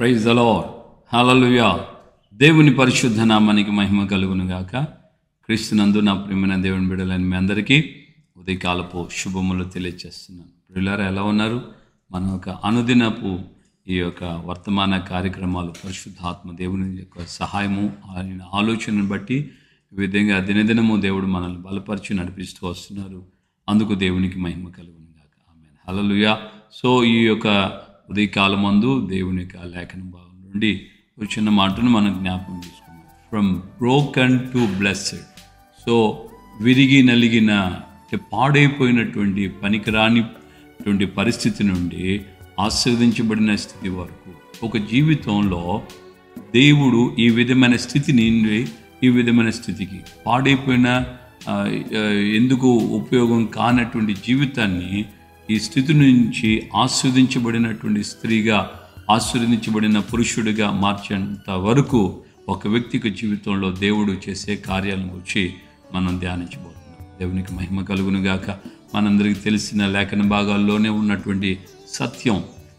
Praise the lord హల్లెలూయా దేవుని పరిశుద్ధ నామానికి మహిమ కలుగును గాక క్రీస్తునందు నా ప్రియమైన దేవుని బిడ్డలని మీ అందరికీ ఉదయకాలపు శుభములు తెలియజేస్తున్నాను ప్రియులారా ఎలా ఉన్నారు మన యొక్క అనుదినపు ఈ యొక్క వర్తమాన కార్యక్రమాలు పరిశుద్ధాత్మ దేవుని యొక్క సహాయము ఆయన ఆలోచనను బట్టి ఈ విధంగా దినదినము దేవుడు మనల్ని బలపరిచి నడిపిస్తూ వస్తున్నారు అందుకు దేవునికి మహిమ కలుగును గాక ఆమె హలలుయా సో ఈ యొక్క ఉదయకాలం మందు దేవుని యొక్క లేఖన భాగం నుండి ఒక చిన్న మాటను మనం జ్ఞాపకం చేసుకున్నాం from broken to blessed so విరిగి నలిగిన అంటే పాడైపోయినటువంటి పనికిరానిటువంటి పరిస్థితి నుండి ఆశీర్వదించబడిన స్థితి వరకు ఒక జీవితంలో దేవుడు ఈ విధమైన స్థితి నుండి ఈ విధమైన స్థితికి పాడైపోయిన ఆ, ఆ, ఎందుకు ఉపయోగం కానటువంటి జీవితాన్ని ఈ స్థితి నుంచి ఆస్వాదించబడినటువంటి స్త్రీగా ఆశీర్వదించబడిన పురుషుడిగా మార్చేంత వరకు ఒక వ్యక్తికి జీవితంలో దేవుడు చేసే కార్యాలను గురించి మనం ధ్యానించబోతున్నాం దేవునికి మహిమ కలుగును గాక మనందరికీ తెలిసిన లేఖన భాగాల్లోనే ఉన్నటువంటి సత్యం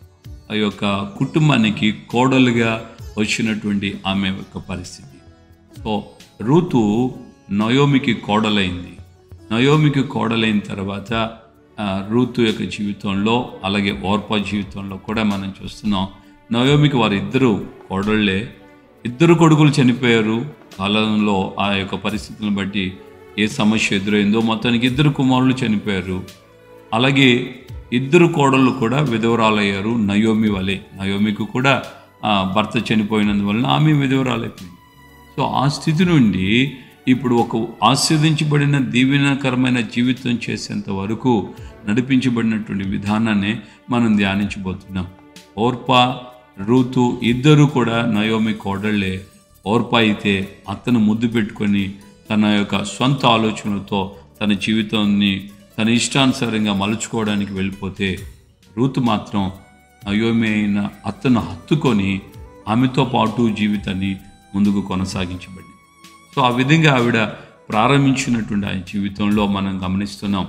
ఆ యొక్క కుటుంబానికి కోడలుగా వచ్చినటువంటి ఆమె యొక్క పరిస్థితి సో రూతు నయోమికి కోడలైంది నయోమికి కోడలైన తర్వాత ఆ, రూతు యొక్క జీవితంలో అలాగే ఓర్పా జీవితంలో కూడా మనం చూస్తున్నాం నయోమికి వారిద్దరూ కోడళ్ళే ఇద్దరు కొడుకులు చనిపోయారు కాలంలో ఆ యొక్క పరిస్థితులను బట్టి ఏ సమస్య ఎదురైందో మొత్తానికి ఇద్దరు కుమారులు చనిపోయారు అలాగే ఇద్దరు కోడళ్ళు కూడా విధవరాలయ్యారు నయోమి వలె నయోమికి కూడా ఆ, భర్త చనిపోయినందువలన ఆమె విధవరాలైపోయింది సో ఆ స్థితి నుండి ఇప్పుడు ఒక ఆస్వాదించబడిన దీవెనకరమైన జీవితం చేసేంత వరకు నడిపించబడినటువంటి విధానాన్ని మనం ధ్యానించబోతున్నాం ఓర్పా రూతు ఇద్దరు కూడా నయోమి కోడళ్ళే ఓర్పా అయితే అతను ముద్దు పెట్టుకొని తన యొక్క సొంత ఆలోచనలతో తన జీవితాన్ని తన ఇష్టానుసారంగా మలుచుకోవడానికి వెళ్ళిపోతే రూతు మాత్రం నయోమి అయిన అతను హత్తుకొని ఆమెతో పాటు జీవితాన్ని ముందుకు కొనసాగించబడింది సో ఆ విధంగా ఆవిడ ప్రారంభించినటువంటి ఆయన జీవితంలో మనం గమనిస్తున్నాం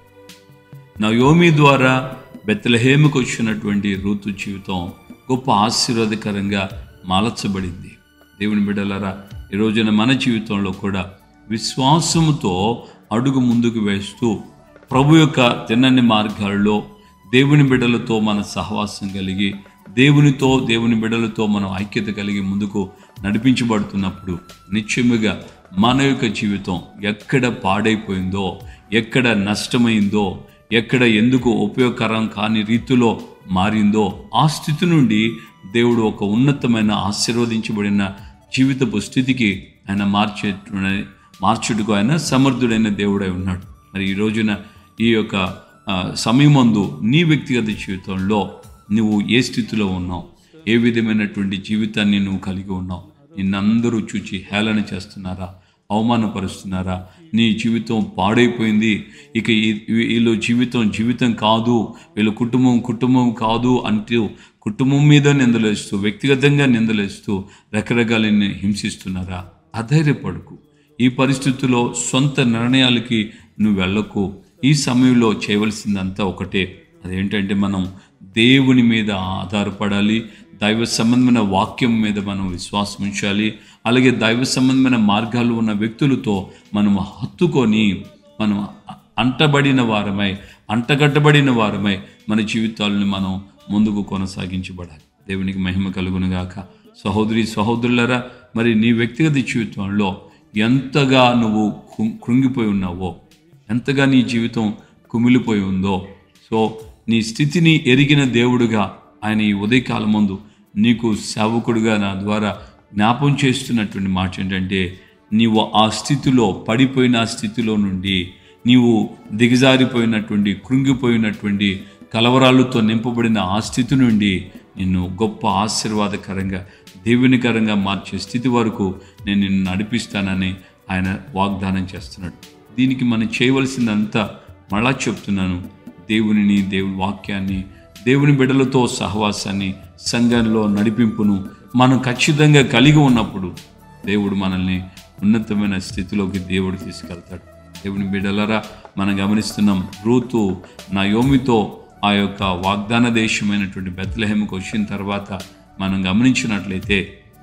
నయోమి ద్వారా బెత్తలహేముకు వచ్చినటువంటి ఋతు జీవితం గొప్ప ఆశీర్వాదకరంగా మాలచబడింది దేవుని బిడ్డలారా ఈ రోజున మన జీవితంలో కూడా విశ్వాసముతో అడుగు ముందుకు వేస్తూ ప్రభు యొక్క తిన్నని మార్గాల్లో దేవుని బిడ్డలతో మన సహవాసం కలిగి దేవునితో దేవుని బిడ్డలతో మనం ఐక్యత కలిగి ముందుకు నడిపించబడుతున్నప్పుడు నిశ్చయముగా మన యొక్క జీవితం ఎక్కడ పాడైపోయిందో ఎక్కడ నష్టమైందో ఎక్కడ ఎందుకు ఉపయోగకరం కాని రీతిలో మారిందో ఆ స్థితి నుండి దేవుడు ఒక ఉన్నతమైన ఆశీర్వదించబడిన జీవితపు స్థితికి ఆయన మార్చే మార్చుటకు ఆయన సమర్థుడైన దేవుడై ఉన్నాడు మరి ఈ రోజున ఈ యొక్క ఆ, సమయమందు నీ వ్యక్తిగత జీవితంలో నువ్వు ఏ స్థితిలో ఉన్నావు ఏ విధమైనటువంటి జీవితాన్ని నువ్వు కలిగి ఉన్నావు నిన్నందరూ చూచి హేళన చేస్తున్నారా అవమానపరుస్తున్నారా నీ జీవితం పాడైపోయింది ఇక ఈ- వీళ్ళు జీవితం జీవితం కాదు వీళ్ళ కుటుంబం కుటుంబం కాదు అంటూ కుటుంబం మీద నిందలేస్తూ వ్యక్తిగతంగా నిందలేస్తూ రకరకాలని హింసిస్తున్నారా అధైర్యపడుకు ఈ పరిస్థితుల్లో సొంత నిర్ణయాలకి నువ్వు వెళ్ళకు ఈ సమయంలో చేయవలసిందంతా ఒకటే అదేంటంటే మనం దేవుని మీద ఆధారపడాలి దైవ సంబంధమైన వాక్యం మీద మనం విశ్వాసం ఉంచాలి అలాగే దైవ సంబంధమైన మార్గాలు ఉన్న వ్యక్తులతో మనం హత్తుకొని మనం అంటబడిన వారమై అంటగట్టబడిన వారమై మన జీవితాలను మనం ముందుకు కొనసాగించబడాలి దేవునికి మహిమ కలుగును గాక సహోదరి సహోదరులరా మరి నీ వ్యక్తిగత జీవితంలో ఎంతగా నువ్వు కృ- కృంగిపోయి ఉన్నావో ఎంతగా నీ జీవితం కుమిలిపోయి ఉందో సో నీ స్థితిని ఎరిగిన దేవుడుగా ఆయన ఈ ఉదయకాలం ముందు నీకు సేవకుడుగా నా ద్వారా జ్ఞాపం చేస్తున్నటువంటి మాట ఏంటంటే నీవు ఆ స్థితిలో పడిపోయిన ఆ స్థితిలో నుండి నీవు దిగజారిపోయినటువంటి కృంగిపోయినటువంటి కలవరాలతో నింపబడిన ఆ స్థితి నుండి నిన్ను గొప్ప ఆశీర్వాదకరంగా దేవునికరంగా మార్చే స్థితి వరకు నేను నిన్ను నడిపిస్తానని ఆయన వాగ్దానం చేస్తున్నాడు దీనికి మనం చేయవలసిందంతా మళ్ళా చెప్తున్నాను దేవునిని దేవుని వాక్యాన్ని దేవుని బిడ్డలతో సహవాసాన్ని సంఘంలో నడిపింపును మనం ఖచ్చితంగా కలిగి ఉన్నప్పుడు దేవుడు మనల్ని ఉన్నతమైన స్థితిలోకి దేవుడు తీసుకెళ్తాడు దేవుని బిడ్డలరా మనం గమనిస్తున్నాం రూతు నా యోమితో ఆ యొక్క వాగ్దాన దేశమైనటువంటి బెత్లహేమకు వచ్చిన తర్వాత మనం గమనించినట్లయితే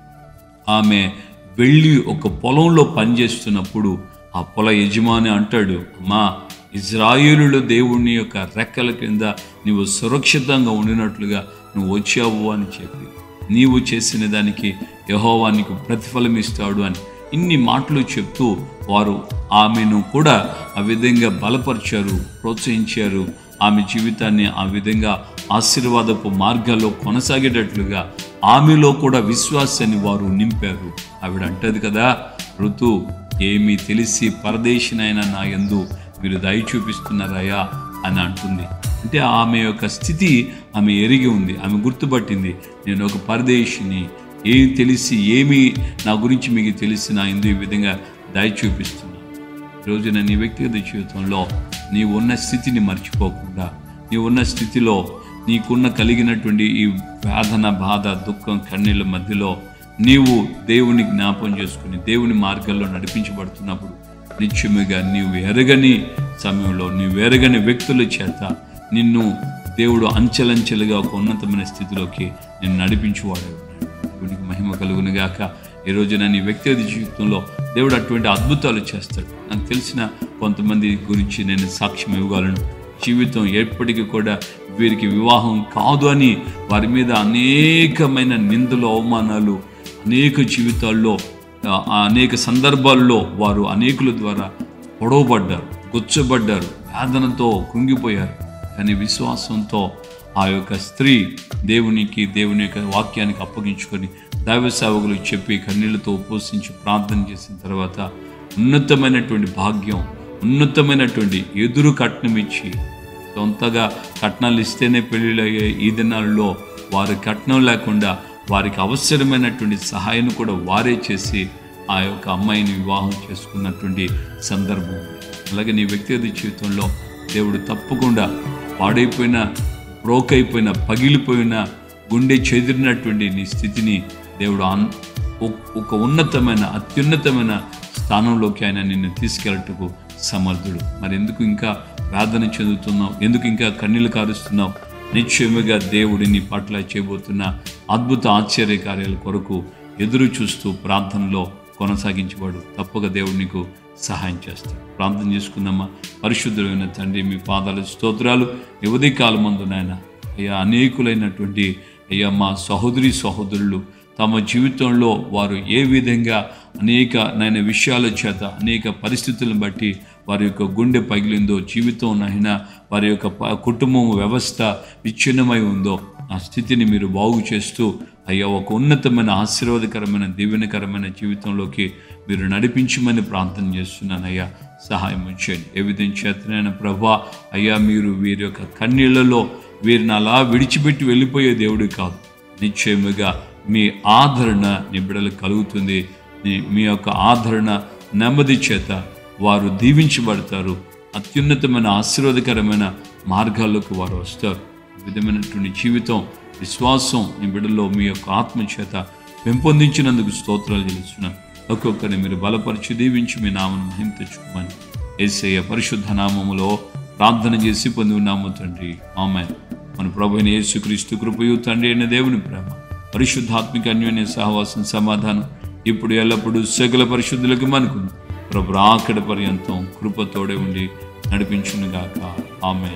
ఆమె వెళ్ళి ఒక పొలంలో పనిచేస్తున్నప్పుడు ఆ పొల యజమాని అంటాడు అమ్మా ఇజ్రాయేలులో దేవుని యొక్క రెక్కల కింద నీవు సురక్షితంగా ఉండినట్లుగా నువ్వు వచ్చావు అని చెప్పి నీవు చేసిన దానికి యహోవా నీకు ప్రతిఫలం ఇస్తాడు అని ఇన్ని మాటలు చెప్తూ వారు ఆమెను కూడా ఆ విధంగా బలపరిచారు ప్రోత్సహించారు ఆమె జీవితాన్ని ఆ విధంగా ఆశీర్వాదపు మార్గాల్లో కొనసాగేటట్లుగా ఆమెలో కూడా విశ్వాసాన్ని వారు నింపారు ఆవిడ అంటది కదా ఋతు ఏమీ తెలిసి పరదేశినైనా నా యందు మీరు దయ చూపిస్తున్నారయ్యా అని అంటుంది అంటే ఆమె యొక్క స్థితి ఆమె ఎరిగి ఉంది ఆమె గుర్తుపట్టింది నేను ఒక పరదేశిని ఏం తెలిసి ఏమి నా గురించి మీకు తెలిసి నా ఎందు ఈ విధంగా దయ చూపిస్తున్నాను ఈరోజు నీ వ్యక్తిగత జీవితంలో నీ ఉన్న స్థితిని మర్చిపోకుండా నీ ఉన్న స్థితిలో నీకున్న కలిగినటువంటి ఈ వేదన బాధ దుఃఖం కన్నీళ్ళ మధ్యలో నీవు దేవుని జ్ఞాపం చేసుకుని దేవుని మార్గాల్లో నడిపించబడుతున్నప్పుడు నిత్యముగా నీవు ఎరగని సమయంలో నీవు ఎరగని వ్యక్తుల చేత నిన్ను దేవుడు అంచెలంచెలుగా ఒక ఉన్నతమైన స్థితిలోకి నిన్ను నడిపించువాడే ఉన్నాడు దేవునికి మహిమ కలుగును గాక ఈ రోజున నీ వ్యక్తిగత జీవితంలో దేవుడు అటువంటి అద్భుతాలు చేస్తాడు నాకు తెలిసిన కొంతమంది గురించి నేను సాక్ష్యం ఇవ్వగలను జీవితం ఎప్పటికీ కూడా వీరికి వివాహం కాదు అని వారి మీద అనేకమైన నిందలు అవమానాలు అనేక జీవితాల్లో ఆ, అనేక సందర్భాల్లో వారు అనేకుల ద్వారా పొడవబడ్డారు గుచ్చబడ్డారు వేదనతో కృంగిపోయారు కానీ విశ్వాసంతో ఆ యొక్క స్త్రీ దేవునికి దేవుని యొక్క వాక్యానికి అప్పగించుకొని దైవ సేవకులు చెప్పి కన్నీళ్లతో ఉపవసించి ప్రార్థన చేసిన తర్వాత ఉన్నతమైనటువంటి భాగ్యం ఉన్నతమైనటువంటి ఎదురు కట్నం ఇచ్చి సొంతగా కట్నాలు ఇస్తేనే పెళ్ళిళ్ళు అయ్యే ఈ దినాల్లో వారి కట్నం లేకుండా వారికి అవసరమైనటువంటి సహాయం కూడా వారే చేసి ఆ యొక్క అమ్మాయిని వివాహం చేసుకున్నటువంటి సందర్భం ఉంది. అలాగే నీ వ్యక్తిగత జీవితంలో దేవుడు తప్పకుండా పాడైపోయిన బ్రోక్ అయిపోయిన పగిలిపోయిన గుండె చెదిరినటువంటి నీ స్థితిని దేవుడు అన్ ఒక- ఒక ఉన్నతమైన అత్యున్నతమైన స్థానంలోకి ఆయన నిన్ను తీసుకెళ్ళటకు సమర్థుడు మరి ఎందుకు ఇంకా ప్రార్థన చెందుతున్నావు ఎందుకు ఇంకా కన్నీళ్లు కారుస్తున్నావు నిశ్చయముగా దేవుడి నీ పట్ల చేయబోతున్న అద్భుత ఆశ్చర్య కార్యాల కొరకు ఎదురు చూస్తూ ప్రార్థనలో కొనసాగించబడు తప్పక దేవుడు నీకు సహాయం చేస్తాడు ప్రార్థన చేసుకుందామా పరిశుద్ధమైన తండ్రి మీ పాదాల స్తోత్రాలు యువతి కాలమందు నాయన అయ్యా అనేకులైనటువంటి అయ్యా మా సహోదరి సహోదరులు తమ జీవితంలో వారు ఏ విధంగా అనేక నైన విషయాల చేత అనేక పరిస్థితులను బట్టి వారి యొక్క గుండె పగిలిందో జీవితం నైనా వారి యొక్క ప- కుటుంబం వ్యవస్థ విచ్ఛిన్నమై ఉందో ఆ స్థితిని మీరు బాగు చేస్తూ అయ్యా ఒక ఉన్నతమైన ఆశీర్వాదకరమైన దీవెనకరమైన జీవితంలోకి మీరు నడిపించమని ప్రార్థన చేస్తున్నాను అయ్యా సహాయం చేయండి ఏ విధంగా చేతనైనా ప్రభా అయ్యా మీరు వీరి యొక్క కన్నీళ్లలో వీరిని అలా విడిచిపెట్టి వెళ్ళిపోయే దేవుడు కాదు నిశ్చయముగా మీ ఆదరణ నీ బిడ్డలకు కలుగుతుంది నీ- మీ యొక్క ఆదరణ నెమ్మది చేత వారు దీవించబడతారు అత్యున్నతమైన ఆశీర్వాదకరమైన మార్గాల్లోకి వారు వస్తారు ఈ విధమైనటువంటి జీవితం విశ్వాసం నీ బిడ్డలో మీ యొక్క ఆత్మ చేత పెంపొందించినందుకు స్తోత్రాలు చెల్లిస్తున్నాను ఒక్కొక్కరిని మీరు బలపరిచి దీవించి మీ నామను మహిమ తెచ్చుకోమని ఏసయ్య పరిశుద్ధ నామములో ప్రార్థన చేసి పొంది ఉన్నాము తండ్రి ఆమె మన ప్రభు అయిన యేసుక్రీస్తు కృపయు తండ్రి అయిన దేవుని ప్రేమ పరిశుద్ధాత్మిక అన్యోన్య సహవాసం సమాధానం ఇప్పుడు ఎల్లప్పుడూ సకల పరిశుద్ధులకు మనకుంది ప్రభు ఆకడ పర్యంతం కృపతోడే ఉండి నడిపించునుగాక ఆమె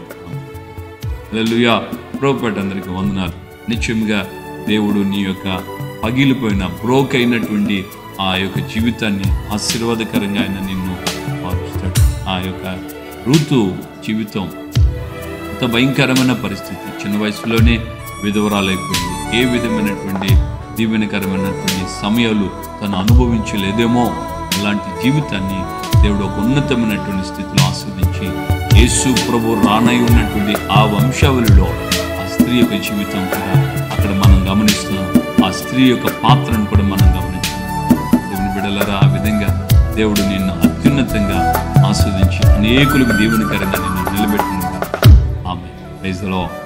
హల్లెలూయా ప్రోపేట అందరికి వందనాలు నిత్యముగా దేవుడు నీ యొక్క పగిలిపోయిన బ్రోక్ అయినటువంటి ఆ యొక్క జీవితాన్ని ఆశీర్వాదకరంగా ఆయన నిన్ను మారుస్తాడు ఆ యొక్క ఋతు జీవితం అంత భయంకరమైన పరిస్థితి చిన్న వయసులోనే విధవరాలైపోయింది ఏ విధమైనటువంటి దీవెనకరమైనటువంటి సమయాలు తను అనుభవించలేదేమో అలాంటి జీవితాన్ని దేవుడు ఒక ఉన్నతమైనటువంటి స్థితిలో ఆస్వాదించి యేసు ప్రభు రానై ఉన్నటువంటి ఆ వంశావళిలో ఆ స్త్రీ యొక్క జీవితం కూడా అక్కడ మనం గమనిస్తున్నాం ఆ స్త్రీ యొక్క పాత్రను కూడా మనం గమనిస్తున్నాం దేవుని బిడలరా ఆ విధంగా దేవుడు నిన్ను అత్యున్నతంగా ఆస్వాదించి అనేకులకు దేవునికరంగా నిన్ను నిలబెట్టిన ఆమె ప్రైజ్ ద లార్డ్